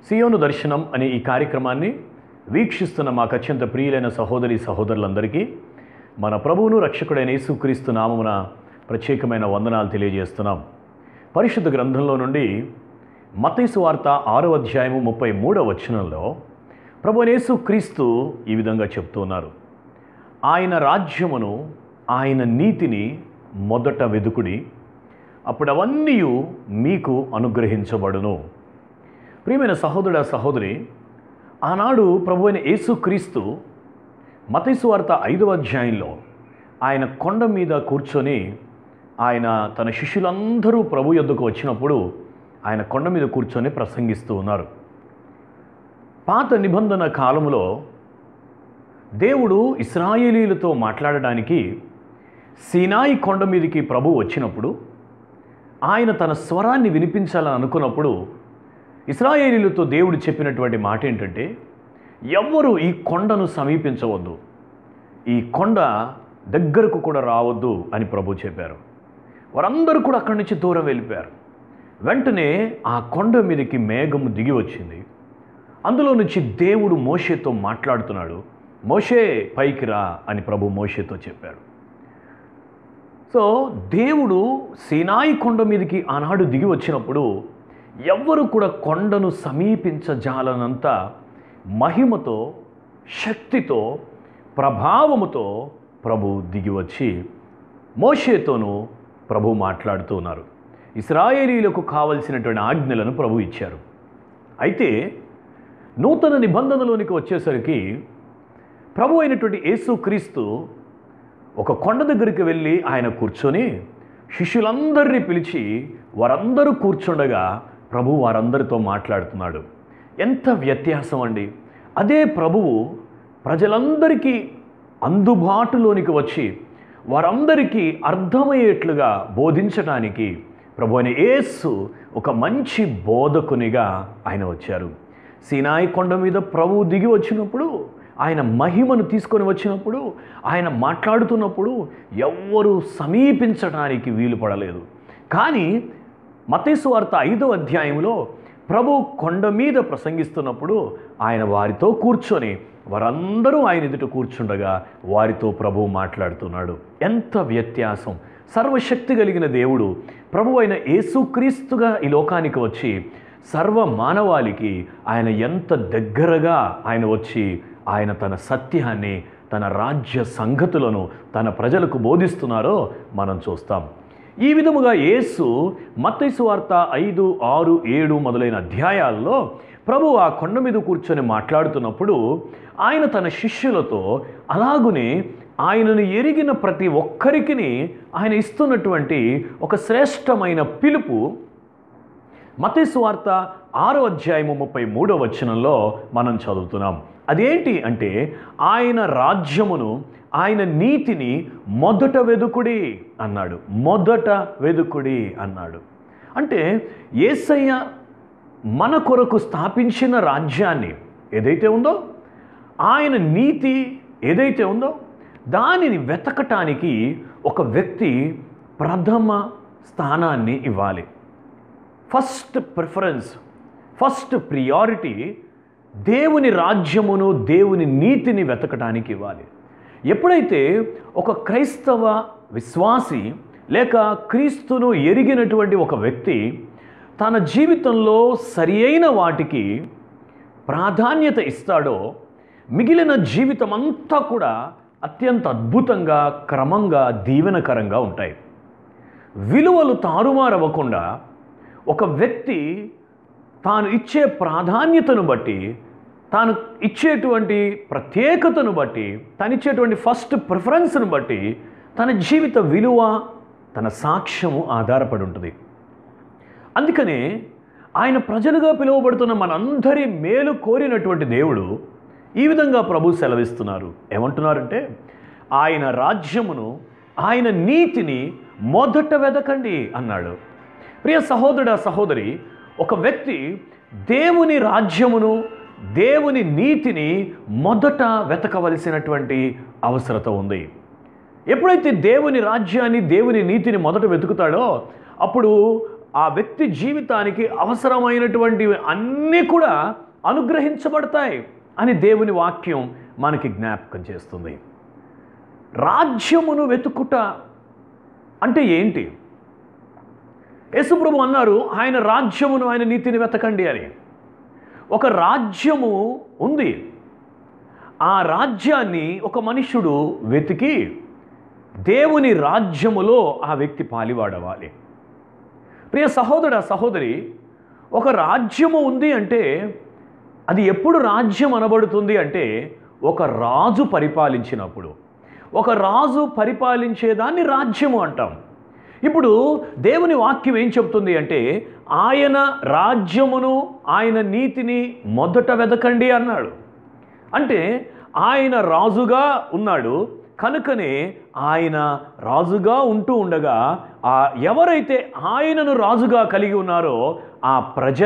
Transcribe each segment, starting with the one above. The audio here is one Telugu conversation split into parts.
సియోను దర్శనం అనే ఈ కార్యక్రమాన్ని వీక్షిస్తున్న మాకు అత్యంత ప్రియులైన సహోదరి సహోదరులందరికీ మన ప్రభువును రక్షకుడైన యేసుక్రీస్తు నామమున ప్రత్యేకమైన వందనాలు తెలియజేస్తున్నాం పరిశుద్ధ గ్రంథంలో నుండి మతైసు వార్త ఆరో అధ్యాయము ముప్పై మూడవ వచనంలో ప్రభు యేసు క్రీస్తు ఈ విధంగా చెప్తున్నారు ఆయన రాజ్యమును ఆయన నీతిని మొదట వెదుకుడి అప్పుడు అవన్నీ మీకు అనుగ్రహించబడును ప్రియమైన సహోదరుడ సహోదరి ఆనాడు ప్రభు అయిన యేసుక్రీస్తు మతైసు వార్త ఐదవ అధ్యాయంలో ఆయన కొండ మీద కూర్చొని ఆయన తన శిష్యులందరూ ప్రభు యొద్దకు వచ్చినప్పుడు ఆయన కొండ మీద కూర్చొని ప్రసంగిస్తూ ఉన్నారు పాత నిబంధన కాలంలో దేవుడు ఇస్రాయేలీలతో మాట్లాడడానికి సీనాయి కొండ మీదకి ప్రభు వచ్చినప్పుడు ఆయన తన స్వరాన్ని వినిపించాలని అనుకున్నప్పుడు ఇస్రాయేలీలతో దేవుడు చెప్పినటువంటి మాట ఏంటంటే ఎవ్వరూ ఈ కొండను సమీపించవద్దు ఈ కొండ దగ్గరకు కూడా రావద్దు అని ప్రభు చెప్పారు వారందరూ కూడా అక్కడి నుంచి దూరం వెళ్ళిపోయారు వెంటనే ఆ కొండ మీదకి మేఘము దిగి వచ్చింది అందులో నుంచి దేవుడు మోషేతో మాట్లాడుతున్నాడు మోషే పైకి రా అని ప్రభు మోషేతో చెప్పాడు సో దేవుడు సీనాయి కొండ మీదకి ఆనాడు దిగి వచ్చినప్పుడు ఎవ్వరు కూడా కొండను సమీపించజాలనంత మహిమతో శక్తితో ప్రభావముతో ప్రభు దిగి వచ్చి మోషేతోనూ ప్రభు మాట్లాడుతూ ఉన్నారు ఇస్రాయేలీలకు కావలసినటువంటి ఆజ్ఞలను ప్రభు ఇచ్చారు అయితే నూతన నిబంధనలోనికి వచ్చేసరికి ప్రభు అయినటువంటి యేసుక్రీస్తు ఒక కొండ దగ్గరికి వెళ్ళి ఆయన కూర్చొని శిష్యులందరినీ పిలిచి వారందరూ కూర్చుండగా ప్రభు వారందరితో మాట్లాడుతున్నాడు ఎంత వ్యత్యాసం అండి అదే ప్రభువు ప్రజలందరికీ అందుబాటులోనికి వచ్చి వారందరికీ అర్థమయ్యేట్లుగా బోధించడానికి ప్రభు అయిన యేసు ఒక మంచి బోధకునిగా ఆయన వచ్చారు సీనాయి కొండ మీద ప్రభువు దిగి వచ్చినప్పుడు ఆయన మహిమను తీసుకొని వచ్చినప్పుడు ఆయన మాట్లాడుతున్నప్పుడు ఎవ్వరూ సమీపించడానికి వీలు పడలేదు కానీ మతేసు వార్త ఐదో అధ్యాయంలో ప్రభు కొండ మీద ప్రసంగిస్తున్నప్పుడు ఆయన వారితో కూర్చొని వారందరూ ఆయన ఎదుట కూర్చుండగా వారితో ప్రభు మాట్లాడుతున్నాడు ఎంత వ్యత్యాసం సర్వశక్తి కలిగిన దేవుడు ప్రభు అయిన యేసుక్రీస్తుగా ఈ లోకానికి వచ్చి సర్వ మానవాళికి ఆయన ఎంత దగ్గరగా ఆయన వచ్చి ఆయన తన సత్యాన్ని తన రాజ్య సంగతులను తన ప్రజలకు బోధిస్తున్నారో మనం చూస్తాం ఈ విధముగా యేసు మత్తైసు వార్త ఐదు ఆరు ఏడు మొదలైన అధ్యాయాల్లో ప్రభు ఆ కొండ మీద కూర్చొని మాట్లాడుతున్నప్పుడు ఆయన తన శిష్యులతో అలాగునే ఆయనను ఎరిగిన ప్రతి ఒక్కరికి ఆయన ఇస్తున్నటువంటి ఒక శ్రేష్టమైన పిలుపు మతేసు వార్త ఆరో అధ్యాయము ముప్పై మూడో వచనంలో మనం చదువుతున్నాం అదేంటి అంటే ఆయన రాజ్యమును ఆయన నీతిని మొదట వెదుకుడి అన్నాడు మొదట వెదుకుడి అన్నాడు అంటే ఏసయ్య మన కొరకు స్థాపించిన రాజ్యాన్ని ఏదైతే ఉందో ఆయన నీతి ఏదైతే ఉందో దానిని వెతకటానికి ఒక వ్యక్తి ప్రథమ స్థానాన్ని ఇవ్వాలి ఫస్ట్ ప్రిఫరెన్స్ ఫస్ట్ ప్రియారిటీ దేవుని రాజ్యమును దేవుని నీతిని వెతకడానికి ఇవ్వాలి ఎప్పుడైతే ఒక క్రైస్తవ విశ్వాసి లేక క్రీస్తును ఎరిగినటువంటి ఒక వ్యక్తి తన జీవితంలో సరి అయిన వాటికి ప్రాధాన్యత ఇస్తాడో మిగిలిన జీవితం అంతా కూడా అత్యంత అద్భుతంగా క్రమంగా దీవెనకరంగా ఉంటాయి విలువలు తారుమారవ్వకుండా ఒక వ్యక్తి తాను ఇచ్చే ప్రాధాన్యతను బట్టి తాను ఇచ్చేటువంటి ప్రత్యేకతను బట్టి తను ఇచ్చేటువంటి ఫస్ట్ ప్రిఫరెన్స్ను బట్టి తన జీవిత విలువ తన సాక్ష్యము ఆధారపడి ఉంటుంది అందుకనే ఆయన ప్రజలుగా పిలువబడుతున్న మనందరి మేలు కోరినటువంటి దేవుడు ఈ విధంగా ప్రభు సెలవిస్తున్నారు ఏమంటున్నారంటే ఆయన రాజ్యమును ఆయన నీతిని మొదట వెదకండి అన్నాడు ప్రియ సహోదరుడ సహోదరి ఒక వ్యక్తి దేవుని రాజ్యమును దేవుని నీతిని మొదట వెతకవలసినటువంటి అవసరత ఉంది ఎప్పుడైతే దేవుని రాజ్యాన్ని దేవుని నీతిని మొదట వెతుకుతాడో అప్పుడు ఆ వ్యక్తి జీవితానికి అవసరమైనటువంటివి అన్నీ కూడా అనుగ్రహించబడతాయి అని దేవుని వాక్యం మనకి జ్ఞాపకం చేస్తుంది రాజ్యమును వెతుకుట అంటే ఏంటి యేసుప్రభు అన్నారు ఆయన రాజ్యమును ఆయన నీతిని వెతకండి అని ఒక రాజ్యము ఉంది ఆ రాజ్యాన్ని ఒక మనుష్యుడు వెతికి దేవుని రాజ్యములో ఆ వ్యక్తి పాలివాడవాలి ప్రియ సహోదర సహోదరి ఒక రాజ్యము ఉంది అంటే అది ఎప్పుడు రాజ్యం అనబడుతుంది అంటే ఒక రాజు పరిపాలించినప్పుడు ఒక రాజు పరిపాలించేదాన్ని రాజ్యము అంటాం ఇప్పుడు దేవుని వాక్యం ఏం చెప్తుంది అంటే ఆయన రాజ్యమును ఆయన నీతిని మొదట వెదకండి అన్నాడు అంటే ఆయన రాజుగా ఉన్నాడు కనుకనే ఆయన రాజుగా ఉంటూ ఉండగా ఆ ఎవరైతే ఆయనను రాజుగా కలిగి ఉన్నారో ఆ ప్రజ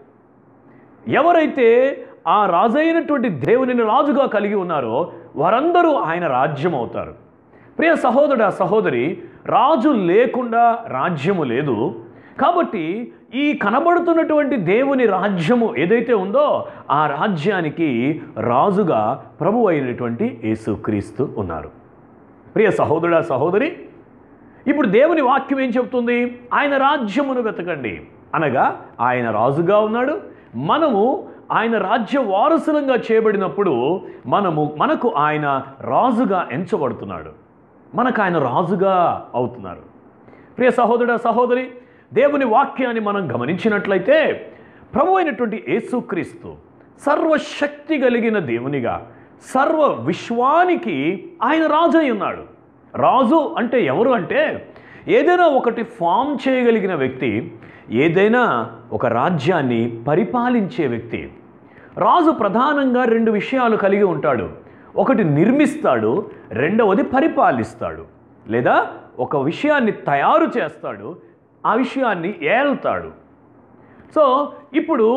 ఎవరైతే ఆ రాజైనటువంటి దేవునిని రాజుగా కలిగి ఉన్నారో వారందరూ ఆయన రాజ్యం అవుతారు ప్రియ సహోదర సహోదరి రాజు లేకుండా రాజ్యము లేదు కాబట్టి ఈ కనబడుతున్నటువంటి దేవుని రాజ్యము ఏదైతే ఉందో ఆ రాజ్యానికి రాజుగా ప్రభు అయినటువంటి యేసుక్రీస్తు ఉన్నారు ప్రియ సహోదరుడా సహోదరి ఇప్పుడు దేవుని వాక్యం ఏం చెప్తుంది ఆయన రాజ్యమును వెతకండి అనగా ఆయన రాజుగా ఉన్నాడు మనము ఆయన రాజ్య వారసులంగా చేయబడినప్పుడు మనము మనకు ఆయన రాజుగా ఎంచబడుతున్నాడు మనకు ఆయన రాజుగా అవుతున్నారు ప్రియ సహోదరుడ సహోదరి దేవుని వాక్యాన్ని మనం గమనించినట్లయితే ప్రభు అయినటువంటి యేసుక్రీస్తు సర్వశక్తి కలిగిన దేవునిగా సర్వ విశ్వానికి ఆయన రాజు అయి ఉన్నాడు రాజు అంటే ఎవరు అంటే ఏదైనా ఒకటి ఫామ్ చేయగలిగిన వ్యక్తి ఏదైనా ఒక రాజ్యాన్ని పరిపాలించే వ్యక్తి రాజు ప్రధానంగా రెండు విషయాలు కలిగి ఉంటాడు ఒకటి నిర్మిస్తాడు రెండవది పరిపాలిస్తాడు లేదా ఒక విషయాన్ని తయారు చేస్తాడు ఆ విషయాన్ని ఏల్తాడు సో ఇప్పుడు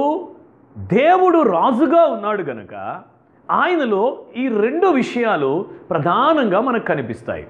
దేవుడు రాజుగా ఉన్నాడు గనక ఆయనలో ఈ రెండు విషయాలు ప్రధానంగా మనకు కనిపిస్తాయి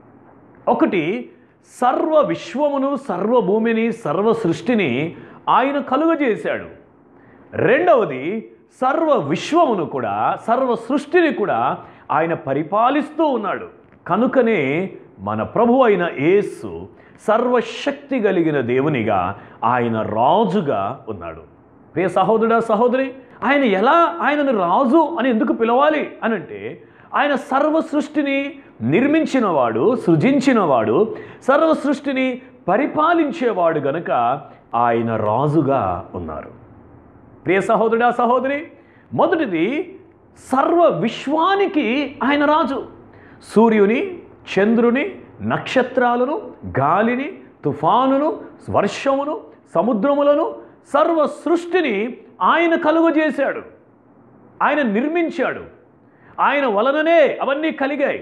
ఒకటి సర్వ విశ్వమును సర్వ భూమిని సర్వ సృష్టిని ఆయన కలుగజేశాడు రెండవది సర్వ విశ్వమును కూడా సర్వ సృష్టిని కూడా ఆయన పరిపాలిస్తూ ఉన్నాడు కనుకనే మన ప్రభు అయిన యేసు సర్వశక్తి కలిగిన దేవునిగా ఆయన రాజుగా ఉన్నాడు ప్రియ సహోదరుడా సహోదరి ఆయన ఎలా ఆయనను రాజు అని ఎందుకు పిలవాలి అని అంటే ఆయన సర్వ సృష్టిని నిర్మించినవాడు సృజించినవాడు సర్వ సృష్టిని పరిపాలించేవాడు గనుక ఆయన రాజుగా ఉన్నారు ప్రియ సహోదరుడా సహోదరి మొదటిది సర్వ విశ్వానికి ఆయన రాజు సూర్యుని చంద్రుని నక్షత్రాలను గాలిని తుఫానును వర్షమును సముద్రములను సర్వ సృష్టిని ఆయన కలుగజేశాడు ఆయన నిర్మించాడు ఆయన వలననే అవన్నీ కలిగాయి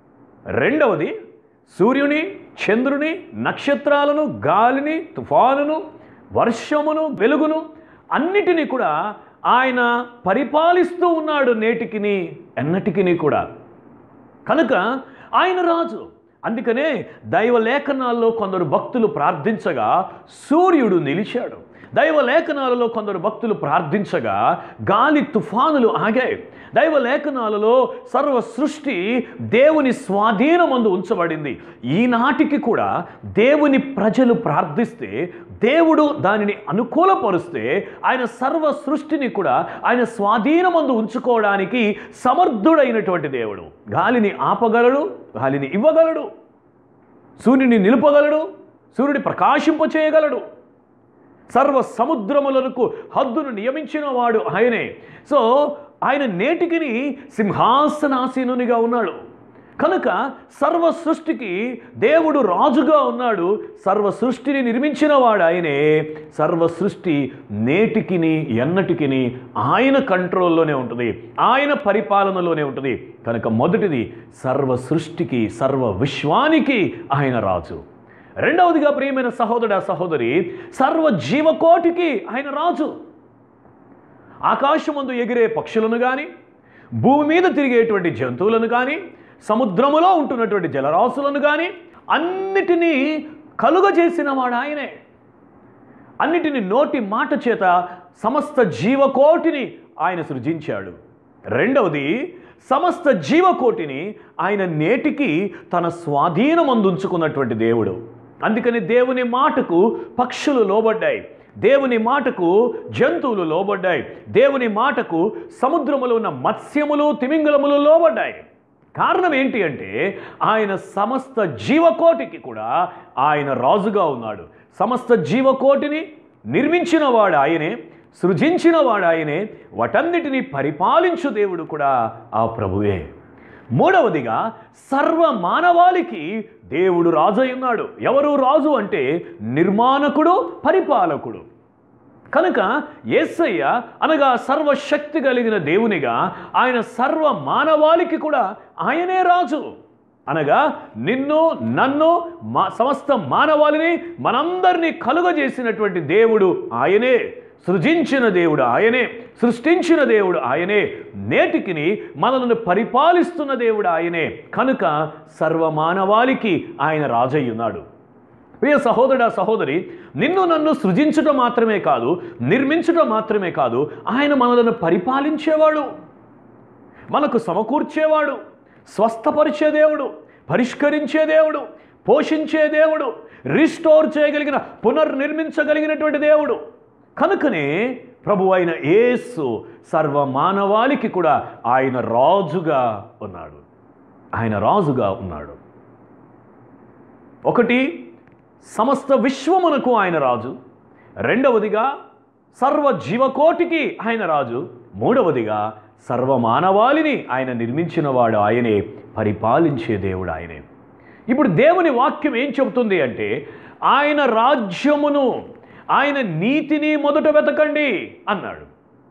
రెండవది సూర్యుని చంద్రుని నక్షత్రాలను గాలిని తుఫానును వర్షమును వెలుగును అన్నిటినీ కూడా ఆయన పరిపాలిస్తూ ఉన్నాడు నేటికిని ఎన్నటికిని కూడా కనుక ఆయన రాజు అందుకనే దైవ లేఖనాల్లో కొందరు భక్తులు ప్రార్థించగా సూర్యుడు నిలిచాడు దైవ లేఖనాలలో కొందరు భక్తులు ప్రార్థించగా గాలి తుఫానులు ఆగాయి దైవ లేఖనాలలో సర్వ సృష్టి దేవుని స్వాధీనమందు ఉంచబడింది ఈనాటికి కూడా దేవుని ప్రజలు ప్రార్థిస్తే దేవుడు దానిని అనుకూలపరుస్తే ఆయన సర్వ సృష్టిని కూడా ఆయన స్వాధీనమందు ఉంచుకోవడానికి సమర్థుడైనటువంటి దేవుడు గాలిని ఆపగలడు గాలిని ఇవ్వగలడు సూర్యుని నిలుపగలడు సూర్యుని ప్రకాశింపచేయగలడు సర్వ సముద్రములకు హద్దును నియమించిన వాడు ఆయనే సో ఆయన నేటికిని సింహాసనాసీనునిగా ఉన్నాడు కనుక సర్వ సృష్టికి దేవుడు రాజుగా ఉన్నాడు సర్వ సృష్టిని నిర్మించిన వాడు ఆయనే సర్వ సృష్టి నేటికిని ఎన్నటికిని ఆయన కంట్రోల్లోనే ఉంటుంది ఆయన పరిపాలనలోనే ఉంటుంది కనుక మొదటిది సర్వ సృష్టికి సర్వ విశ్వానికి ఆయన రాజు రెండవదిగా ప్రియమైన సహోదర సహోదరి సర్వ జీవకోటికి ఆయన రాజు ఆకాశమందు ఎగిరే పక్షులను కానీ భూమి మీద తిరిగేటువంటి జంతువులను కానీ సముద్రములో ఉంటున్నటువంటి జలరాశులను కానీ అన్నిటినీ కలుగజేసిన వాడు ఆయనే అన్నిటిని నోటి మాట చేత సమస్త జీవకోటిని ఆయన సృజించాడు రెండవది సమస్త జీవకోటిని ఆయన నేటికి తన స్వాధీనమందుంచుకున్నటువంటి దేవుడు అందుకని దేవుని మాటకు పక్షులు లోబడ్డాయి దేవుని మాటకు జంతువులు లోబడ్డాయి దేవుని మాటకు సముద్రములో ఉన్న మత్స్యములు తిమింగలములు లోబడ్డాయి కారణం ఏంటి అంటే ఆయన సమస్త జీవకోటికి కూడా ఆయన రాజుగా ఉన్నాడు సమస్త జీవకోటిని నిర్మించిన వాడు ఆయనే సృజించిన వాడు ఆయనే వాటన్నిటిని పరిపాలించు దేవుడు కూడా ఆ ప్రభువే మూడవదిగా సర్వ మానవాళికి దేవుడు రాజు అయి ఉన్నాడు ఎవరు రాజు అంటే నిర్మాణకుడు పరిపాలకుడు కనుక యేసయ్య అనగా సర్వశక్తి కలిగిన దేవునిగా ఆయన సర్వ మానవాళికి కూడా ఆయనే రాజు అనగా నిన్ను నన్ను మా సమస్త మానవాళిని మనందరినీ కలుగజేసినటువంటి దేవుడు ఆయనే సృజించిన దేవుడు ఆయనే సృష్టించిన దేవుడు ఆయనే నేటికిని మనల్ని పరిపాలిస్తున్న దేవుడు ఆయనే కనుక సర్వమానవాళికి ఆయన రాజయ్యున్నాడు ప్రియ సహోదరుడా సహోదరి నిన్ను నన్ను సృజించడం మాత్రమే కాదు నిర్మించడం మాత్రమే కాదు ఆయన మనలను పరిపాలించేవాడు మనకు సమకూర్చేవాడు స్వస్థపరిచే దేవుడు పరిష్కరించే దేవుడు పోషించే దేవుడు రిస్టోర్ చేయగలిగిన పునర్నిర్మించగలిగినటువంటి దేవుడు కనుకనే ప్రభు అయిన యేసు సర్వ మానవాళికి కూడా ఆయన రాజుగా ఉన్నాడు ఆయన రాజుగా ఉన్నాడు ఒకటి సమస్త విశ్వమునకు ఆయన రాజు రెండవదిగా సర్వ జీవకోటికి ఆయన రాజు మూడవదిగా సర్వ మానవాళిని ఆయన నిర్మించిన వాడు ఆయనే పరిపాలించే దేవుడు ఆయనే ఇప్పుడు దేవుని వాక్యం ఏం చెబుతుంది అంటే ఆయన రాజ్యమును ఆయన నీతిని మొదట వెతకండి అన్నాడు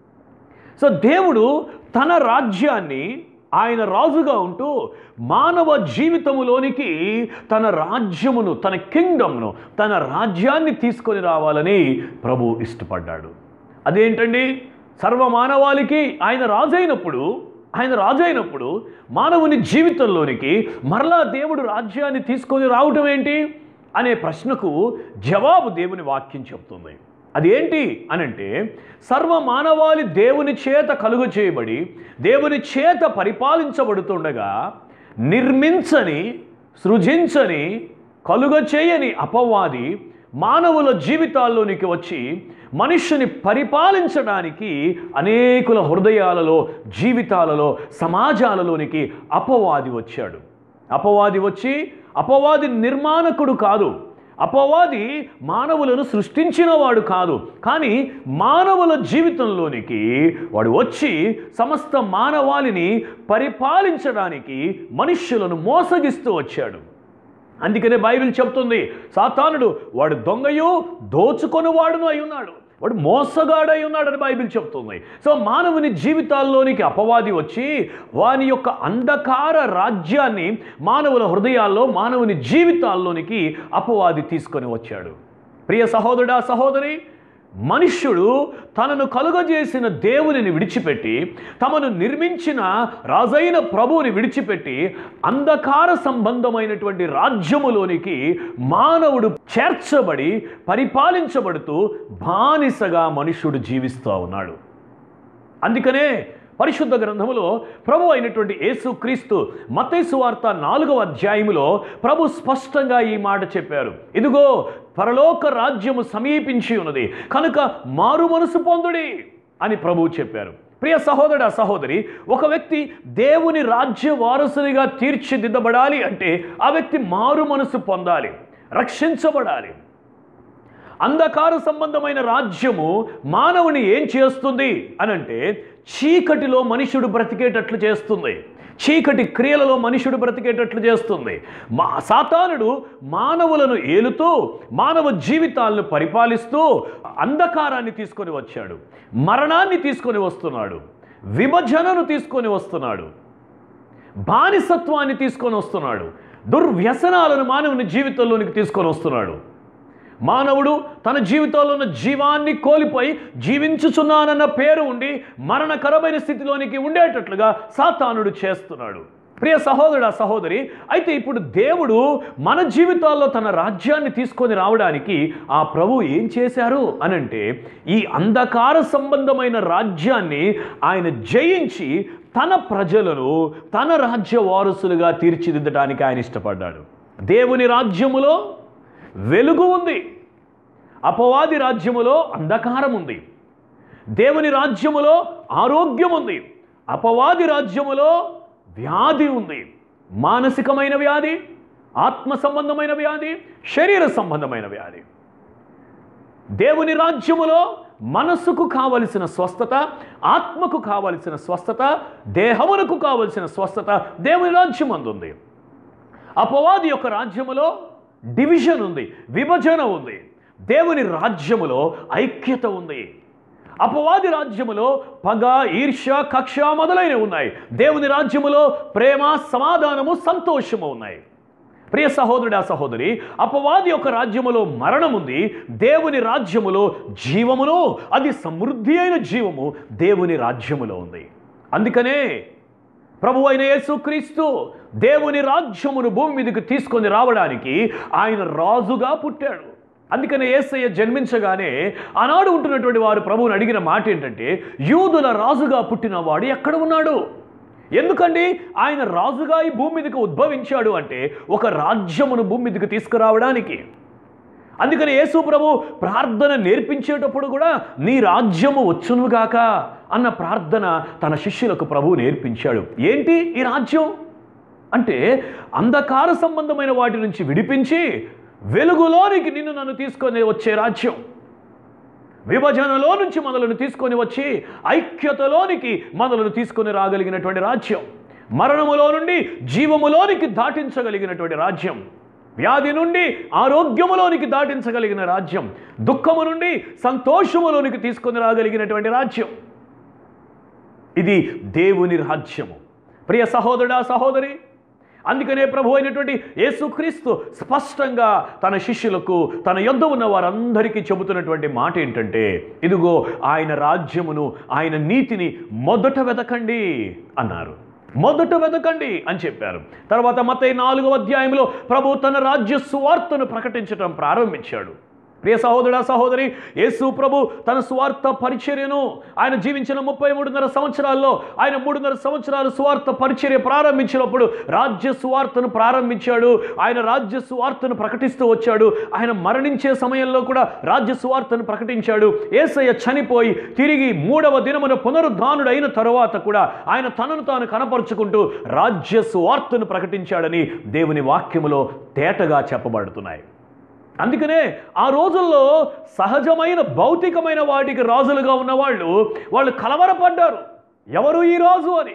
సో దేవుడు తన రాజ్యాన్ని ఆయన రాజుగా ఉంటూ మానవ జీవితములోనికి తన రాజ్యమును తన కింగ్డమ్ను తన రాజ్యాన్ని తీసుకొని రావాలని ప్రభు ఇష్టపడ్డాడు అదేంటండి సర్వ మానవాళికి ఆయన రాజైనప్పుడు ఆయన రాజైనప్పుడు మానవుని జీవితంలోనికి మరలా దేవుడు రాజ్యాన్ని తీసుకొని రావటం ఏంటి అనే ప్రశ్నకు జవాబు దేవుని వాక్యం చెప్తుంది అది ఏంటి అనంటే సర్వ మానవాళి దేవుని చేత కలుగు చేయబడి దేవుని చేత పరిపాలించబడుతుండగా నిర్మించని సృజించని కలుగ చేయని అపవాది మానవుల జీవితాల్లోనికి వచ్చి మనుష్యుని పరిపాలించడానికి అనేకుల హృదయాలలో జీవితాలలో సమాజాలలోనికి అపవాది వచ్చాడు అపవాది వచ్చి అపవాది నిర్మాణకుడు కాదు అపవాది మానవులను సృష్టించిన వాడు కాదు కానీ మానవుల జీవితంలోనికి వాడు వచ్చి సమస్త మానవాళిని పరిపాలించడానికి మనుష్యులను మోసగిస్తూ వచ్చాడు అందుకనే బైబిల్ చెప్తుంది సాతానుడు వాడు దొంగయు దోచుకొని వాడును అయి ఉన్నాడు వాడు మోసగాడై ఉన్నాడని బైబిల్ చెప్తుంది సో మానవుని జీవితాల్లోనికి అపవాది వచ్చి వాని యొక్క అంధకార రాజ్యాన్ని మానవుల హృదయాల్లో మానవుని జీవితాల్లోనికి అపవాది తీసుకొని వచ్చాడు ప్రియ సహోదరుడా సహోదరి మనుష్యుడు తనను కలుగజేసిన దేవునిని విడిచిపెట్టి తమను నిర్మించిన రాజైన ప్రభువుని విడిచిపెట్టి అంధకార సంబంధమైనటువంటి రాజ్యములోనికి మానవుడు చేర్చబడి పరిపాలించబడుతూ బానిసగా మనుష్యుడు జీవిస్తూ ఉన్నాడు అందుకనే పరిశుద్ధ గ్రంథములో ప్రభు అయినటువంటి యేసుక్రీస్తు మతేసు వార్త నాలుగవ అధ్యాయములో ప్రభు స్పష్టంగా ఈ మాట చెప్పారు ఇదిగో పరలోక రాజ్యము సమీపించి ఉన్నది కనుక మారు మనసు పొందుడి అని ప్రభువు చెప్పారు ప్రియ సహోదర సహోదరి ఒక వ్యక్తి దేవుని రాజ్య వారసునిగా తీర్చిదిద్దబడాలి అంటే ఆ వ్యక్తి మారు మనసు పొందాలి రక్షించబడాలి అంధకార సంబంధమైన రాజ్యము మానవుని ఏం చేస్తుంది అనంటే చీకటిలో మనుషుడు బ్రతికేటట్లు చేస్తుంది చీకటి క్రియలలో మనుషుడు బ్రతికేటట్లు చేస్తుంది మా సాతానుడు మానవులను ఏలుతూ మానవ జీవితాలను పరిపాలిస్తూ అంధకారాన్ని తీసుకొని వచ్చాడు మరణాన్ని తీసుకొని వస్తున్నాడు విభజనను తీసుకొని వస్తున్నాడు బానిసత్వాన్ని తీసుకొని వస్తున్నాడు దుర్వ్యసనాలను మానవుని జీవితంలోనికి తీసుకొని వస్తున్నాడు మానవుడు తన జీవితంలో ఉన్న జీవాన్ని కోల్పోయి జీవించుచున్నానన్న పేరు ఉండి మరణకరమైన స్థితిలోనికి ఉండేటట్లుగా సాతానుడు చేస్తున్నాడు ప్రియ సహోదరుడా సహోదరి అయితే ఇప్పుడు దేవుడు మన జీవితాల్లో తన రాజ్యాన్ని తీసుకొని రావడానికి ఆ ప్రభు ఏం చేశారు అనంటే ఈ అంధకార సంబంధమైన రాజ్యాన్ని ఆయన జయించి తన ప్రజలను తన రాజ్య వారసులుగా తీర్చిదిద్దడానికి ఆయన ఇష్టపడ్డాడు దేవుని రాజ్యములో వెలుగు ఉంది అపవాది రాజ్యములో అంధకారం ఉంది దేవుని రాజ్యములో ఆరోగ్యం ఉంది అపవాది రాజ్యములో వ్యాధి ఉంది మానసికమైన వ్యాధి ఆత్మ సంబంధమైన వ్యాధి శరీర సంబంధమైన వ్యాధి దేవుని రాజ్యములో మనస్సుకు కావలసిన స్వస్థత ఆత్మకు కావలసిన స్వస్థత దేహమునకు కావలసిన స్వస్థత దేవుని రాజ్యం అందుంది అపవాది యొక్క రాజ్యములో డివిజన్ ఉంది విభజన ఉంది దేవుని రాజ్యములో ఐక్యత ఉంది అపవాది రాజ్యములో పగ ఈర్ష్య కక్ష మొదలైనవి ఉన్నాయి దేవుని రాజ్యములో ప్రేమ సమాధానము సంతోషము ఉన్నాయి ప్రియ సహోదరుడా సహోదరి అపవాది యొక్క రాజ్యములో మరణం ఉంది దేవుని రాజ్యములో జీవమును అది సమృద్ధి అయిన జీవము దేవుని రాజ్యములో ఉంది అందుకనే ప్రభు అయిన యేసుక్రీస్తు దేవుని రాజ్యమును భూమి మీదకి తీసుకొని రావడానికి ఆయన రాజుగా పుట్టాడు అందుకనే యేసయ్య జన్మించగానే ఆనాడు ఉంటున్నటువంటి వారు ప్రభువుని అడిగిన మాట ఏంటంటే యూదుల రాజుగా పుట్టిన వాడు ఎక్కడ ఉన్నాడు ఎందుకండి ఆయన రాజుగా ఈ భూమి మీదకి ఉద్భవించాడు అంటే ఒక రాజ్యమును భూమి మీదకి తీసుకురావడానికి అందుకని యేసు ప్రభు ప్రార్థన నేర్పించేటప్పుడు కూడా నీ రాజ్యము వచ్చునుగాక అన్న ప్రార్థన తన శిష్యులకు ప్రభు నేర్పించాడు ఏంటి ఈ రాజ్యం అంటే అంధకార సంబంధమైన వాటి నుంచి విడిపించి వెలుగులోనికి నిన్ను నన్ను తీసుకొని వచ్చే రాజ్యం విభజనలో నుంచి మనలను తీసుకొని వచ్చి ఐక్యతలోనికి మనలను తీసుకొని రాగలిగినటువంటి రాజ్యం మరణములో నుండి జీవములోనికి దాటించగలిగినటువంటి రాజ్యం వ్యాధి నుండి ఆరోగ్యములోనికి దాటించగలిగిన రాజ్యం దుఃఖము నుండి సంతోషములోనికి తీసుకొని రాగలిగినటువంటి రాజ్యం ఇది దేవుని రాజ్యము ప్రియ సహోదరుడా సహోదరి అందుకనే ప్రభు అయినటువంటి యేసుక్రీస్తు స్పష్టంగా తన శిష్యులకు తన యొద్ద ఉన్న వారందరికీ చెబుతున్నటువంటి మాట ఏంటంటే ఇదిగో ఆయన రాజ్యమును ఆయన నీతిని మొదట వెతకండి అన్నారు మొదట వెతకండి అని చెప్పారు తర్వాత మత నాలుగవ అధ్యాయంలో ప్రభు తన రాజ్య సువార్తను ప్రకటించడం ప్రారంభించాడు ప్రియ సహోదరుడా సహోదరి యేసు ప్రభు తన స్వార్థ పరిచర్యను ఆయన జీవించిన ముప్పై మూడున్నర సంవత్సరాల్లో ఆయన మూడున్నర సంవత్సరాలు స్వార్థ పరిచర్య ప్రారంభించినప్పుడు రాజ్య సువార్తను ప్రారంభించాడు ఆయన రాజ్య సువార్తను ప్రకటిస్తూ వచ్చాడు ఆయన మరణించే సమయంలో కూడా రాజ్య సువార్తను ప్రకటించాడు ఏసయ్య చనిపోయి తిరిగి మూడవ దినమున పునరుద్ధానుడు అయిన తరువాత కూడా ఆయన తనను తాను కనపరుచుకుంటూ రాజ్య సువార్తను ప్రకటించాడని దేవుని వాక్యములో తేటగా చెప్పబడుతున్నాయి అందుకనే ఆ రోజుల్లో సహజమైన భౌతికమైన వాటికి రాజులుగా ఉన్నవాళ్ళు వాళ్ళు కలవరపడ్డారు ఎవరు ఈ రాజు అని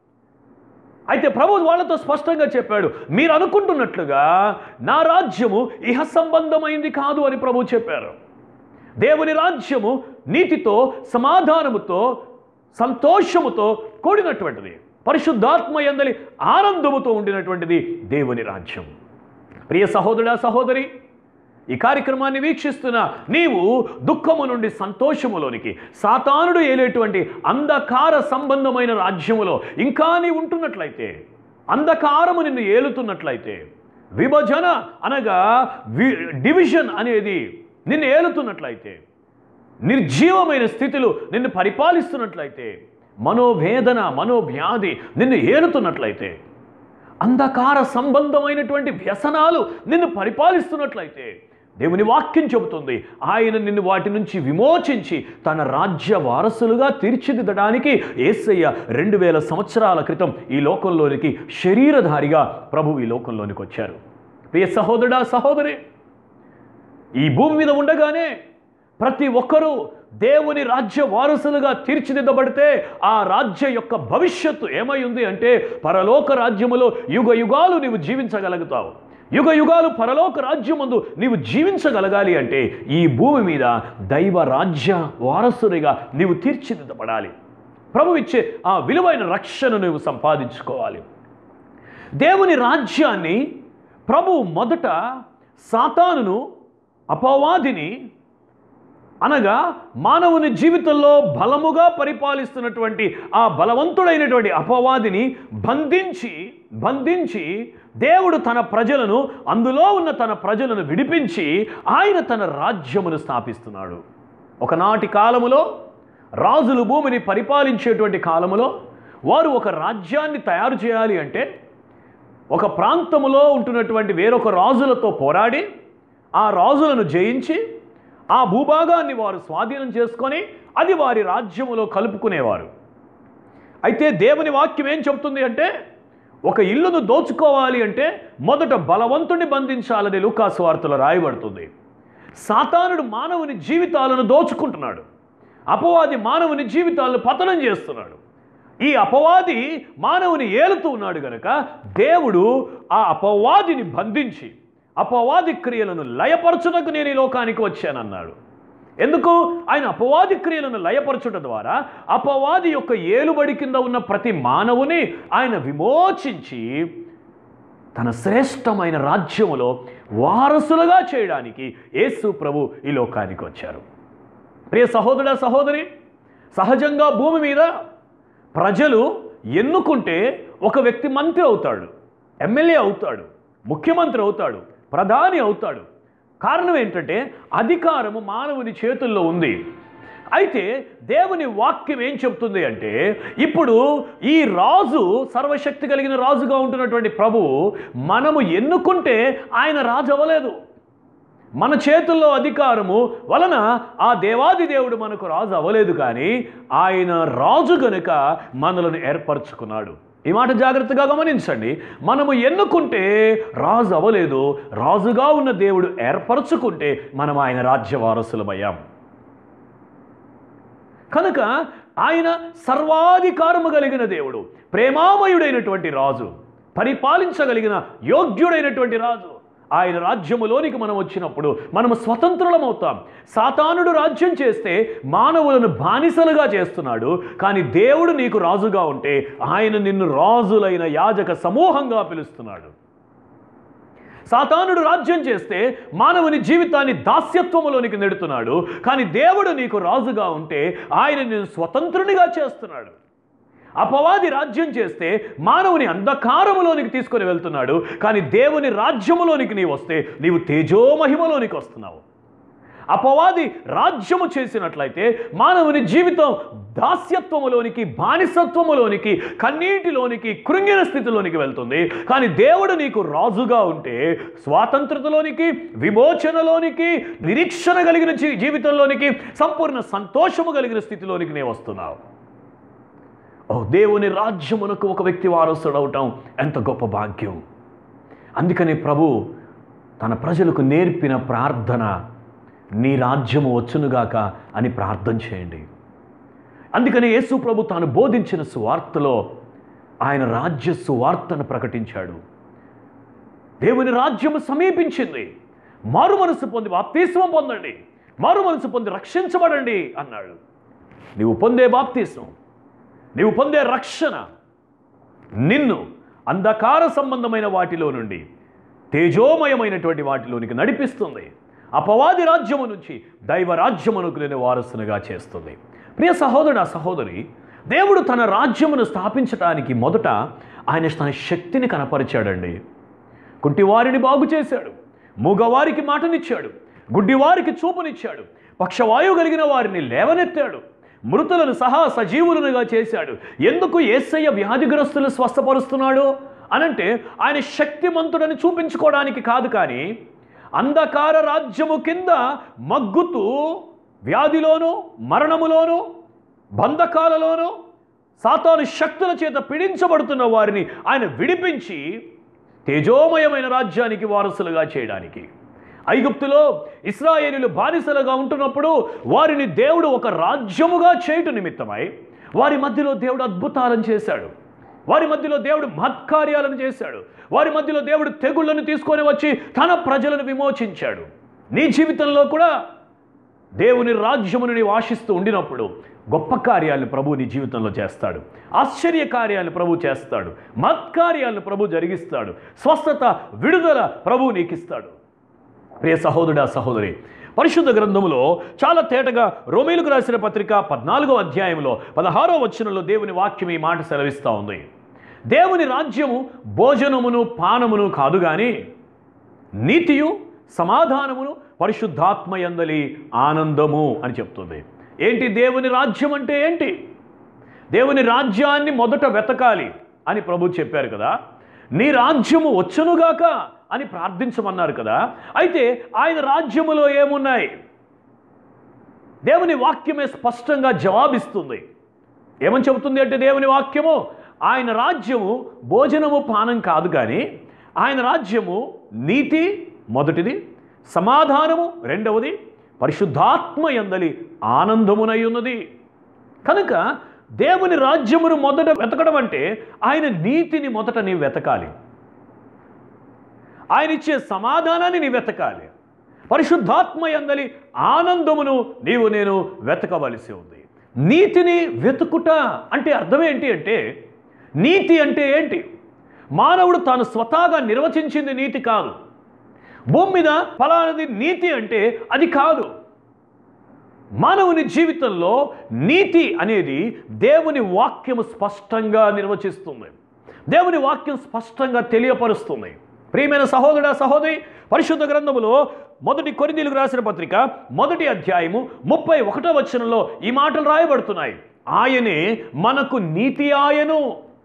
అయితే ప్రభు వాళ్ళతో స్పష్టంగా చెప్పాడు మీరు అనుకుంటున్నట్లుగా నా రాజ్యము ఇహ సంబంధమైంది కాదు అని ప్రభు చెప్పారు దేవుని రాజ్యము నీతితో సమాధానముతో సంతోషముతో కూడినటువంటిది పరిశుద్ధాత్మ ఎందలి ఆనందముతో ఉండినటువంటిది దేవుని రాజ్యం ప్రియ సహోదరుడా సహోదరి ఈ కార్యక్రమాన్ని వీక్షిస్తున్న నీవు దుఃఖము నుండి సంతోషములోనికి సాతానుడు ఏలేటువంటి అంధకార సంబంధమైన రాజ్యములో ఇంకా నీ ఉంటున్నట్లయితే అంధకారము నిన్ను ఏలుతున్నట్లయితే విభజన అనగా వి డివిజన్ అనేది నిన్ను ఏలుతున్నట్లయితే నిర్జీవమైన స్థితిలో నిన్ను పరిపాలిస్తున్నట్లయితే మనోవేదన మనోవ్యాధి నిన్ను ఏలుతున్నట్లయితే అంధకార సంబంధమైనటువంటి వ్యసనాలు నిన్ను పరిపాలిస్తున్నట్లయితే దేవుని వాక్యం చెబుతుంది ఆయన నిన్ను వాటి నుంచి విమోచించి తన రాజ్య వారసులుగా తీర్చిదిద్దడానికి ఏసయ్య రెండు వేల సంవత్సరాల క్రితం ఈ లోకంలోనికి శరీరధారిగా ప్రభు ఈ లోకంలోనికి వచ్చారు ప్రియ సహోదరుడా సహోదరి ఈ భూమి మీద ఉండగానే ప్రతి ఒక్కరూ దేవుని రాజ్య వారసులుగా తీర్చిదిద్దబడితే ఆ రాజ్య యొక్క భవిష్యత్తు ఏమై ఉంది అంటే పరలోక రాజ్యములో యుగ యుగాలు నీవు జీవించగలుగుతావు యుగ యుగాలు పరలోక రాజ్యమందు నీవు జీవించగలగాలి అంటే ఈ భూమి మీద దైవ రాజ్య వారసునిగా నీవు తీర్చిదిద్దబడాలి ప్రభు ఇచ్చే ఆ విలువైన రక్షణ నువ్వు సంపాదించుకోవాలి దేవుని రాజ్యాన్ని ప్రభు మొదట సాతానును అపవాదిని అనగా మానవుని జీవితంలో బలముగా పరిపాలిస్తున్నటువంటి ఆ బలవంతుడైనటువంటి అపవాదిని బంధించి బంధించి దేవుడు తన ప్రజలను అందులో ఉన్న తన ప్రజలను విడిపించి ఆయన తన రాజ్యమును స్థాపిస్తున్నాడు ఒకనాటి కాలములో రాజులు భూమిని పరిపాలించేటువంటి కాలములో వారు ఒక రాజ్యాన్ని తయారు చేయాలి అంటే ఒక ప్రాంతములో ఉంటున్నటువంటి వేరొక రాజులతో పోరాడి ఆ రాజులను జయించి ఆ భూభాగాన్ని వారు స్వాధీనం చేసుకొని అది వారి రాజ్యములో కలుపుకునేవారు అయితే దేవుని వాక్యం ఏం చెప్తుంది అంటే ఒక ఇల్లును దోచుకోవాలి అంటే మొదట బలవంతుని బంధించాలని లూకాసు వార్తలో రాయబడుతుంది సాతానుడు మానవుని జీవితాలను దోచుకుంటున్నాడు అపవాది మానవుని జీవితాలను పతనం చేస్తున్నాడు ఈ అపవాది మానవుని ఏలుతూ ఉన్నాడు గనక దేవుడు ఆ అపవాదిని బంధించి అపవాది క్రియలను లయపరచుటకు నేను ఈ లోకానికి వచ్చానన్నాడు ఎందుకు ఆయన అపవాది క్రియలను లయపరచుట ద్వారా అపవాది యొక్క ఏలుబడి కింద ఉన్న ప్రతి మానవుని ఆయన విమోచించి తన శ్రేష్టమైన రాజ్యములో వారసులుగా చేయడానికి యేసు ప్రభు ఈ లోకానికి వచ్చారు ప్రియ సహోదర సహోదరి సహజంగా భూమి మీద ప్రజలు ఎన్నుకుంటే ఒక వ్యక్తి మంత్రి అవుతాడు ఎమ్మెల్యే అవుతాడు ముఖ్యమంత్రి అవుతాడు ప్రధాని అవుతాడు కారణం ఏంటంటే అధికారము మానవుని చేతుల్లో ఉంది అయితే దేవుని వాక్యం ఏం చెప్తుంది అంటే ఇప్పుడు ఈ రాజు సర్వశక్తి కలిగిన రాజుగా ఉంటున్నటువంటి ప్రభువు మనము ఎన్నుకుంటే ఆయన రాజు అవ్వలేదు మన చేతుల్లో అధికారము వలన ఆ దేవాది దేవుడు మనకు రాజు అవ్వలేదు కానీ ఆయన రాజు గనుక మనలను ఏర్పరచుకున్నాడు ఈ మాట జాగ్రత్తగా గమనించండి మనము ఎన్నుకుంటే రాజు అవ్వలేదు రాజుగా ఉన్న దేవుడు ఏర్పరచుకుంటే మనం ఆయన రాజ్య వారసులమయ్యాం కనుక ఆయన సర్వాధికారము కలిగిన దేవుడు ప్రేమామయుడైనటువంటి రాజు పరిపాలించగలిగిన యోగ్యుడైనటువంటి రాజు ఆయన రాజ్యములోనికి మనం వచ్చినప్పుడు మనము స్వతంత్రులమవుతాం సాతానుడు రాజ్యం చేస్తే మానవులను బానిసలుగా చేస్తున్నాడు కానీ దేవుడు నీకు రాజుగా ఉంటే ఆయన నిన్ను రాజులైన యాజక సమూహంగా పిలుస్తున్నాడు సాతానుడు రాజ్యం చేస్తే మానవుని జీవితాన్ని దాస్యత్వములోనికి నెడుతున్నాడు కానీ దేవుడు నీకు రాజుగా ఉంటే ఆయన నేను స్వతంత్రునిగా చేస్తున్నాడు అపవాది రాజ్యం చేస్తే మానవుని అంధకారములోనికి తీసుకొని వెళ్తున్నాడు కానీ దేవుని రాజ్యములోనికి నీవు వస్తే నీవు తేజోమహిమలోనికి వస్తున్నావు అపవాది రాజ్యము చేసినట్లయితే మానవుని జీవితం దాస్యత్వములోనికి బానిసత్వములోనికి కన్నీటిలోనికి కృంగిన స్థితిలోనికి వెళ్తుంది కానీ దేవుడు నీకు రాజుగా ఉంటే స్వాతంత్రతలోనికి విమోచనలోనికి నిరీక్షణ కలిగిన జీ- జీవితంలోనికి సంపూర్ణ సంతోషము కలిగిన స్థితిలోనికి నే వస్తున్నావు ఓ దేవుని రాజ్యమునకు ఒక వ్యక్తి వారసుడు అవటం ఎంత గొప్ప భాగ్యం అందుకని ప్రభు తన ప్రజలకు నేర్పిన ప్రార్థన నీ రాజ్యము వచ్చునుగాక అని ప్రార్థన చేయండి అందుకని యేసు ప్రభు తాను బోధించిన సువార్తలో ఆయన రాజ్య సువార్తను ప్రకటించాడు దేవుని రాజ్యము సమీపించింది మారు మనసు పొంది బాప్తీస్వం పొందండి మారు మనసు పొంది రక్షించబడండి అన్నాడు నీవు పొందే బాప్తీసం నీవు పొందే రక్షణ నిన్ను అంధకార సంబంధమైన వాటిలో నుండి తేజోమయమైనటువంటి వాటిలోనికి నడిపిస్తుంది అపవాది రాజ్యము నుంచి దైవ రాజ్యమునకు నేను వారసునిగా చేస్తుంది ప్రియ సహోదరుడు సహోదరి దేవుడు తన రాజ్యమును స్థాపించటానికి మొదట ఆయన తన శక్తిని కనపరిచాడండి కుంటివారిని బాగు చేశాడు మూగవారికి మాటనిచ్చాడు గుడ్డివారికి చూపునిచ్చాడు పక్షవాయువు కలిగిన వారిని లేవనెత్తాడు మృతులను సహా సజీవులుగా చేశాడు ఎందుకు ఏసయ్య వ్యాధిగ్రస్తులు స్వస్థపరుస్తున్నాడు అనంటే ఆయన శక్తిమంతుడని చూపించుకోవడానికి కాదు కానీ అంధకార రాజ్యము కింద మగ్గుతూ వ్యాధిలోను మరణములోను బంధకాలలోను సాతాను శక్తుల చేత పీడించబడుతున్న వారిని ఆయన విడిపించి తేజోమయమైన రాజ్యానికి వారసులుగా చేయడానికి ఐగుప్తులో ఇస్రాయేలీలు బానిసలుగా ఉంటున్నప్పుడు వారిని దేవుడు ఒక రాజ్యముగా చేయుట నిమిత్తమై వారి మధ్యలో దేవుడు అద్భుతాలను చేశాడు వారి మధ్యలో దేవుడు మహత్కార్యాలను చేశాడు వారి మధ్యలో దేవుడు తెగుళ్లను తీసుకొని వచ్చి తన ప్రజలను విమోచించాడు నీ జీవితంలో కూడా దేవుని రాజ్యమును నీవు ఆశిస్తూ ఉండినప్పుడు గొప్ప కార్యాలను ప్రభు నీ జీవితంలో చేస్తాడు ఆశ్చర్య కార్యాలను ప్రభు చేస్తాడు మత్కార్యాలను ప్రభు జరిగిస్తాడు స్వస్థత విడుదల ప్రభు నీకు ఇస్తాడు ప్రియ సహోదరుడా సహోదరి పరిశుద్ధ గ్రంథములో చాలా తేటగా రోమేలకు రాసిన పత్రిక పద్నాలుగో అధ్యాయంలో పదహారో వచనంలో దేవుని వాక్యం ఈ మాట సెలవిస్తూ ఉంది దేవుని రాజ్యము భోజనమును పానమును కాదు కానీ నీతియు సమాధానమును పరిశుద్ధాత్మయందలి ఆనందము అని చెప్తుంది ఏంటి దేవుని రాజ్యం అంటే ఏంటి దేవుని రాజ్యాన్ని మొదట వెతకాలి అని ప్రభు చెప్పారు కదా నీ రాజ్యము వచ్చునుగాక అని ప్రార్థించమన్నారు కదా అయితే ఆయన రాజ్యములో ఏమున్నాయి దేవుని వాక్యమే స్పష్టంగా జవాబిస్తుంది ఏమని చెబుతుంది అంటే దేవుని వాక్యము ఆయన రాజ్యము భోజనము పానం కాదు కానీ ఆయన రాజ్యము నీతి మొదటిది సమాధానము రెండవది పరిశుద్ధాత్మ ఎందలి ఆనందమునై ఉన్నది కనుక దేవుని రాజ్యమును మొదట వెతకడం అంటే ఆయన నీతిని మొదట నీవు వెతకాలి ఆయన ఇచ్చే సమాధానాన్ని నీ వెతకాలి పరిశుద్ధాత్మ ఎందలి ఆనందమును నీవు నేను వెతకవలసి ఉంది నీతిని వెతుకుట అంటే అర్థం ఏంటి అంటే నీతి అంటే ఏంటి మానవుడు తాను స్వతహాగా నిర్వచించింది నీతి కాదు భూమి మీద ఫలానది నీతి అంటే అది కాదు మానవుని జీవితంలో నీతి అనేది దేవుని వాక్యము స్పష్టంగా నిర్వచిస్తుంది దేవుని వాక్యం స్పష్టంగా తెలియపరుస్తుంది ప్రియమైన సహోదర సహోదరి పరిశుద్ధ గ్రంథములో మొదటి కొరిందీలకు రాసిన పత్రిక మొదటి అధ్యాయము ముప్పై ఒకటో వచనంలో ఈ మాటలు రాయబడుతున్నాయి ఆయనే మనకు నీతి ఆయను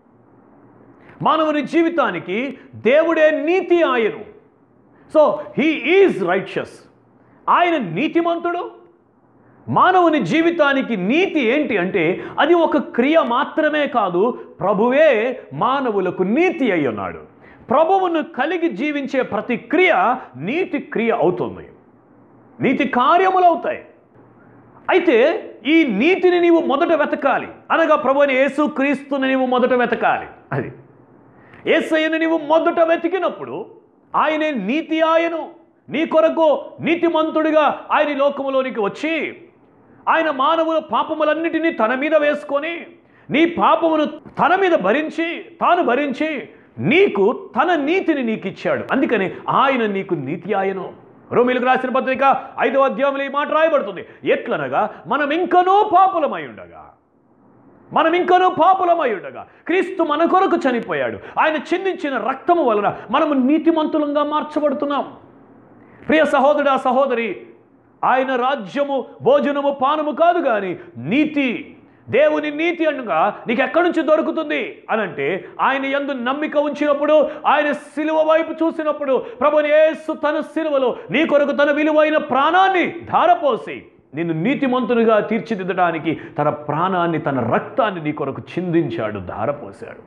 మానవుని జీవితానికి దేవుడే నీతి ఆయను సో హీ ఈజ్ రైట్షస్ ఆయన నీతిమంతుడు మానవుని జీవితానికి నీతి ఏంటి అంటే అది ఒక క్రియ మాత్రమే కాదు ప్రభువే మానవులకు నీతి అయి ఉన్నాడు ప్రభువును కలిగి జీవించే ప్రతి క్రియ నీతి క్రియ అవుతుంది నీతి కార్యములు అవుతాయి అయితే ఈ నీతిని నీవు మొదట వెతకాలి అనగా ప్రభుని యేసు క్రీస్తుని నీవు మొదట వెతకాలి అది ఏసయ్యను నీవు మొదట వెతికినప్పుడు ఆయనే నీతి ఆయను నీ కొరకు నీతిమంతుడిగా ఆయన ఈ లోకములోనికి వచ్చి ఆయన మానవుల పాపములన్నిటినీ తన మీద వేసుకొని నీ పాపమును తన మీద భరించి తాను భరించి నీకు తన నీతిని నీకు ఇచ్చాడు అందుకని ఆయన నీకు నీతి ఆయను రోమిలకు రాసిన పత్రిక ఐదో అధ్యాయంలో ఈ మాట రాయబడుతుంది ఎట్లనగా మనం ఇంకనూ పాపులమై ఉండగా మనం ఇంకనూ పాపులమై ఉండగా క్రీస్తు మన కొరకు చనిపోయాడు ఆయన చిందించిన రక్తము వలన మనము నీతిమంతులంగా మార్చబడుతున్నాం ప్రియ సహోదరుడా సహోదరి ఆయన రాజ్యము భోజనము పానము కాదు కానీ నీతి దేవుని నీతి అనగా నీకు ఎక్కడి నుంచి దొరుకుతుంది అని అంటే ఆయన ఎందు నమ్మిక ఉంచినప్పుడు ఆయన సిలువ వైపు చూసినప్పుడు ప్రభుని యేసు తన సిలువలో నీ కొరకు తన విలువైన ప్రాణాన్ని ధారపోసి నిన్ను నీతిమంతునిగా తీర్చిదిద్దడానికి తన ప్రాణాన్ని తన రక్తాన్ని నీ కొరకు చిందించాడు ధారపోశాడు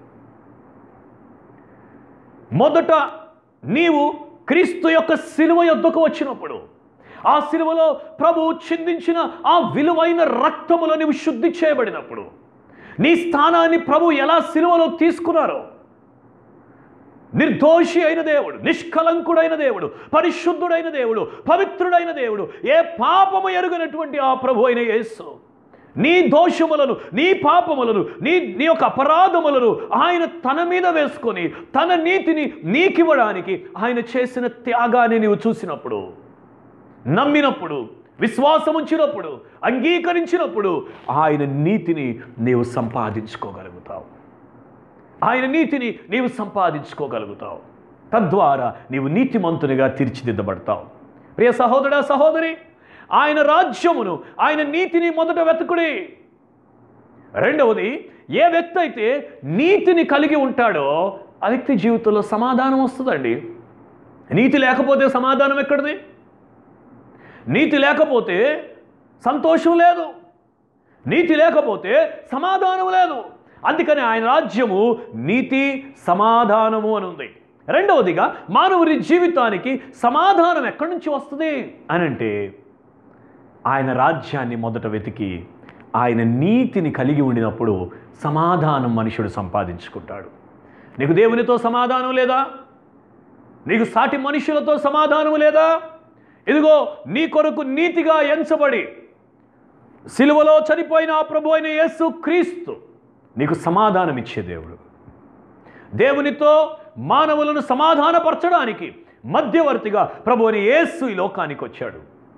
మొదట నీవు క్రీస్తు యొక్క సిలువ యొద్దకు వచ్చినప్పుడు ఆ సిలువలో ప్రభువు చిందించిన ఆ విలువైన రక్తములో నీవు శుద్ధి చేయబడినప్పుడు నీ స్థానాన్ని ప్రభు ఎలా సిలువలో తీసుకున్నారో నిర్దోషి అయిన దేవుడు నిష్కలంకుడైన దేవుడు పరిశుద్ధుడైన దేవుడు పవిత్రుడైన దేవుడు ఏ పాపము ఎరుగనటువంటి ఆ ప్రభు అయిన యేసు నీ దోషములను నీ పాపములను నీ నీ యొక్క అపరాధములను ఆయన తన మీద వేసుకొని తన నీతిని నీకివ్వడానికి ఆయన చేసిన త్యాగాన్ని నీవు చూసినప్పుడు నమ్మినప్పుడు విశ్వాసం ఉంచినప్పుడు అంగీకరించినప్పుడు ఆయన నీతిని నీవు సంపాదించుకోగలుగుతావు ఆయన నీతిని నీవు సంపాదించుకోగలుగుతావు తద్వారా నీవు నీతిమంతునిగా తీర్చిదిద్దబడతావు ప్రియ సహోదర సహోదరి ఆయన రాజ్యమును ఆయన నీతిని మొదట వెతుకుడి రెండవది ఏ వ్యక్తి అయితే నీతిని కలిగి ఉంటాడో ఆ వ్యక్తి జీవితంలో సమాధానం వస్తుందండి నీతి లేకపోతే సమాధానం ఎక్కడిది నీతి లేకపోతే సంతోషం లేదు నీతి లేకపోతే సమాధానం లేదు అందుకని ఆయన రాజ్యము నీతి సమాధానము అని ఉంది రెండవదిగా మానవుని జీవితానికి సమాధానం ఎక్కడి నుంచి వస్తుంది అని అంటే ఆయన రాజ్యాన్ని మొదట వెతికి ఆయన నీతిని కలిగి ఉండినప్పుడు సమాధానం మనుషుడు సంపాదించుకుంటాడు నీకు దేవునితో సమాధానం లేదా నీకు సాటి మనుషులతో సమాధానం లేదా ఇదిగో నీ కొరకు నీతిగా ఎంచబడి సిలువలో చనిపోయిన ఆ ప్రభు అయిన యేసు క్రీస్తు నీకు సమాధానం ఇచ్చే దేవుడు దేవునితో మానవులను సమాధానపరచడానికి మధ్యవర్తిగా ప్రభు అని యేసు ఈ లోకానికి వచ్చాడు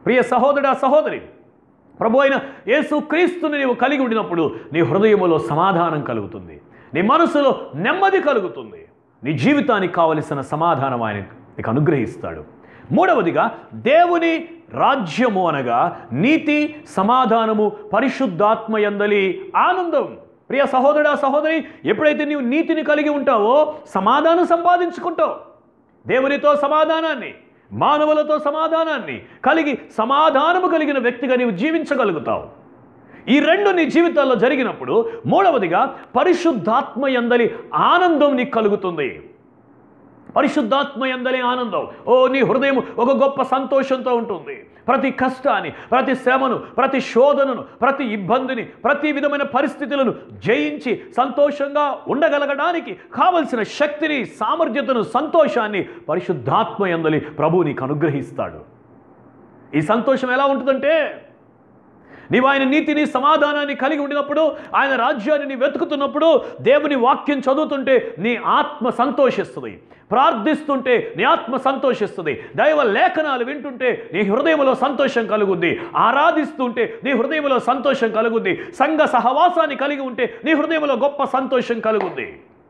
ప్రియ సహోదర సహోదరి ప్రభు అయిన యేసు క్రీస్తుని నీవు కలిగి ఉండినప్పుడు నీ హృదయములో సమాధానం కలుగుతుంది నీ మనసులో నెమ్మది కలుగుతుంది నీ జీవితానికి కావలసిన సమాధానం ఆయన నీకు అనుగ్రహిస్తాడు మూడవదిగా దేవుని రాజ్యము అనగా నీతి సమాధానము పరిశుద్ధాత్మ యందలి ఆనందం ప్రియ సహోదరా సహోదరి ఎప్పుడైతే నీవు నీతిని కలిగి ఉంటావో సమాధానం సంపాదించుకుంటావు దేవునితో సమాధానాన్ని మానవులతో సమాధానాన్ని కలిగి సమాధానము కలిగిన వ్యక్తిగా నీవు జీవించగలుగుతావు ఈ రెండు నీ జీవితాల్లో జరిగినప్పుడు మూడవదిగా పరిశుద్ధాత్మ యందలి ఆనందం నీకు కలుగుతుంది పరిశుద్ధాత్మ యందలి ఆనందం ఓ నీ హృదయం ఒక గొప్ప సంతోషంతో ఉంటుంది ప్రతి కష్టాన్ని ప్రతి శ్రమను ప్రతి శోధనను ప్రతి ఇబ్బందిని ప్రతి విధమైన పరిస్థితులను జయించి సంతోషంగా ఉండగలగడానికి కావలసిన శక్తిని సామర్థ్యతను సంతోషాన్ని పరిశుద్ధాత్మ యందలి ప్రభు నీకు అనుగ్రహిస్తాడు ఈ సంతోషం ఎలా ఉంటుందంటే నీవు ఆయన నీతిని సమాధానాన్ని కలిగి ఉండినప్పుడు ఆయన రాజ్యాన్ని నీ వెతుకుతున్నప్పుడు దేవుని వాక్యం చదువుతుంటే నీ ఆత్మ సంతోషిస్తుంది ప్రార్థిస్తుంటే నీ ఆత్మ సంతోషిస్తుంది దైవ లేఖనాలు వింటుంటే నీ హృదయంలో సంతోషం కలుగుద్ది ఆరాధిస్తుంటే నీ హృదయంలో సంతోషం కలుగుద్ది సంఘ సహవాసాన్ని కలిగి ఉంటే నీ హృదయంలో గొప్ప సంతోషం కలుగుద్ది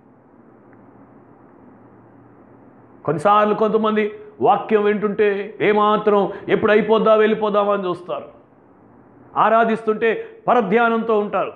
కొన్నిసార్లు కొంతమంది వాక్యం వింటుంటే ఏమాత్రం ఎప్పుడు అయిపోద్దా వెళ్ళిపోదామా అని చూస్తారు ఆరాధిస్తుంటే పరధ్యానంతో ఉంటారు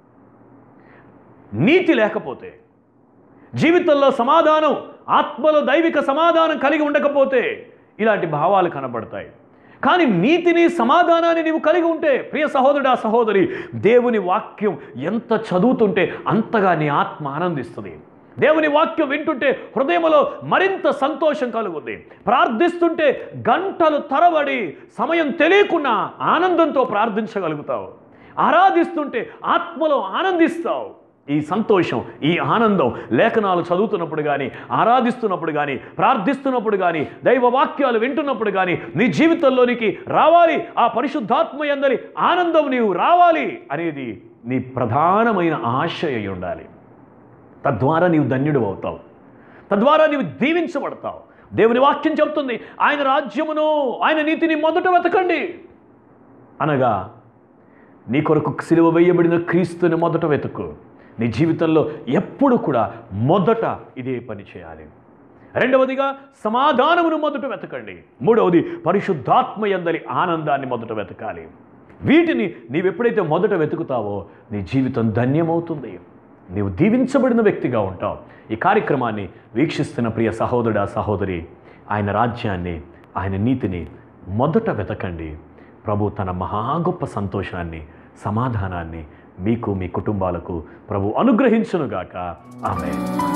నీతి లేకపోతే జీవితంలో సమాధానం ఆత్మలో దైవిక సమాధానం కలిగి ఉండకపోతే ఇలాంటి భావాలు కనబడతాయి కానీ నీతిని సమాధానాన్ని నీవు కలిగి ఉంటే ప్రియ సహోదరుడా సహోదరి దేవుని వాక్యం ఎంత చదువుతుంటే అంతగా నీ ఆత్మ ఆనందిస్తుంది దేవుని వాక్యం వింటుంటే హృదయంలో మరింత సంతోషం కలుగుద్ది ప్రార్థిస్తుంటే గంటలు తరబడి సమయం తెలియకుండా ఆనందంతో ప్రార్థించగలుగుతావు ఆరాధిస్తుంటే ఆత్మలో ఆనందిస్తావు ఈ సంతోషం ఈ ఆనందం లేఖనాలు చదువుతున్నప్పుడు కానీ ఆరాధిస్తున్నప్పుడు కానీ ప్రార్థిస్తున్నప్పుడు కానీ దైవ వాక్యాలు వింటున్నప్పుడు కానీ నీ జీవితంలోనికి రావాలి ఆ పరిశుద్ధాత్మ ఎందరి ఆనందం నీవు రావాలి అనేది నీ ప్రధానమైన ఆశయ అయి ఉండాలి తద్వారా నీవు ధన్యుడు అవుతావు తద్వారా నీవు దీవించబడతావు దేవుని వాక్యం చెప్తుంది ఆయన రాజ్యమును ఆయన నీతిని మొదట వెతకండి అనగా నీ కొరకు సిలువ వేయబడిన క్రీస్తుని మొదట వెతుకు నీ జీవితంలో ఎప్పుడు కూడా మొదట ఇదే పని చేయాలి రెండవదిగా సమాధానమును మొదట వెతకండి మూడవది పరిశుద్ధాత్మ యందలి ఆనందాన్ని మొదట వెతకాలి వీటిని నీవెప్పుడైతే మొదట వెతుకుతావో నీ జీవితం ధన్యమవుతుంది నీవు దీవించబడిన వ్యక్తిగా ఉంటావు ఈ కార్యక్రమాన్ని వీక్షిస్తున్న ప్రియ సహోదరుడా సహోదరి ఆయన రాజ్యాన్ని ఆయన నీతిని మొదట వెతకండి ప్రభు తన మహా గొప్ప సంతోషాన్ని సమాధానాన్ని మీకు మీ కుటుంబాలకు ప్రభు అనుగ్రహించునుగాక ఆమె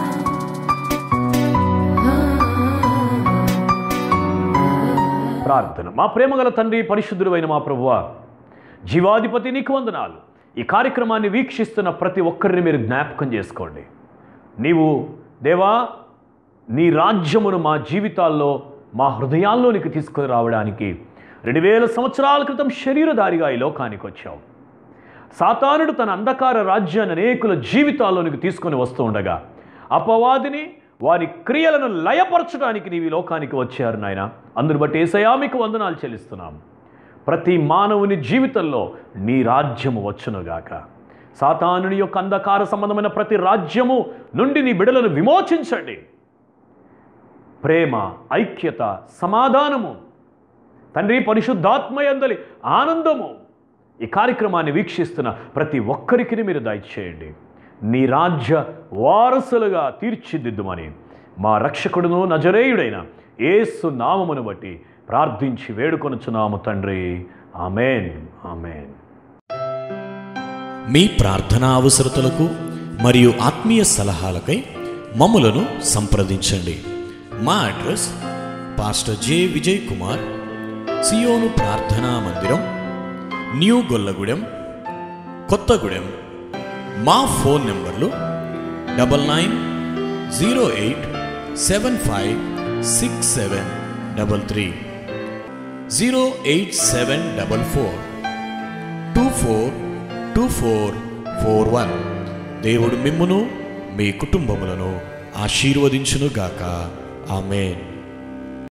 ప్రార్థన మా ప్రేమగల తండ్రి పరిశుద్ధుడైన మా ప్రభువ జీవాధిపతి నీకు వందనాలు ఈ కార్యక్రమాన్ని వీక్షిస్తున్న ప్రతి ఒక్కరిని మీరు జ్ఞాపకం చేసుకోండి నీవు దేవా నీ రాజ్యమును మా జీవితాల్లో మా హృదయాల్లోనికి తీసుకొని రావడానికి రెండు వేల సంవత్సరాల క్రితం శరీరధారిగా ఈ లోకానికి వచ్చావు సాతానుడు తన అంధకార రాజ్యాన్ని అనేకుల జీవితాల్లోనికి తీసుకొని వస్తూ ఉండగా అపవాదిని వారి క్రియలను లయపరచడానికి నీవు ఈ లోకానికి వచ్చారు నాయన అందుని బట్టి ఏసయా మీకు వందనాలు చెల్లిస్తున్నాం ప్రతి మానవుని జీవితంలో నీ రాజ్యము వచ్చునుగాక సాతానుని యొక్క అంధకార సంబంధమైన ప్రతి రాజ్యము నుండి నీ బిడలను విమోచించండి ప్రేమ ఐక్యత సమాధానము తండ్రి పరిశుద్ధాత్మయందలి ఆనందము ఈ కార్యక్రమాన్ని వీక్షిస్తున్న ప్రతి ఒక్కరికి మీరు దయచేయండి నీ రాజ్య వారసులుగా తీర్చిదిద్దుమని మా రక్షకుడును నజరేయుడైన ఏసు నామమును బట్టి ప్రార్థించి వేడుకొనుచున్నాము తండ్రి ఆమెన్ ఆమెన్ మీ ప్రార్థనా అవసరతలకు మరియు ఆత్మీయ సలహాలకై మమ్ములను సంప్రదించండి మా address pastor J Vijay Kumar సియోను ప్రార్థనా మందిరం న్యూ గొల్లగూడెం కొత్తగూడెం మా ఫోన్ నెంబర్లు double nine zero eight seven five six seven double three zero eight seven double four two four two four four one దేవుడు మిమ్మును మీ కుటుంబములను ఆశీర్వదించునుగాక ఆమెన్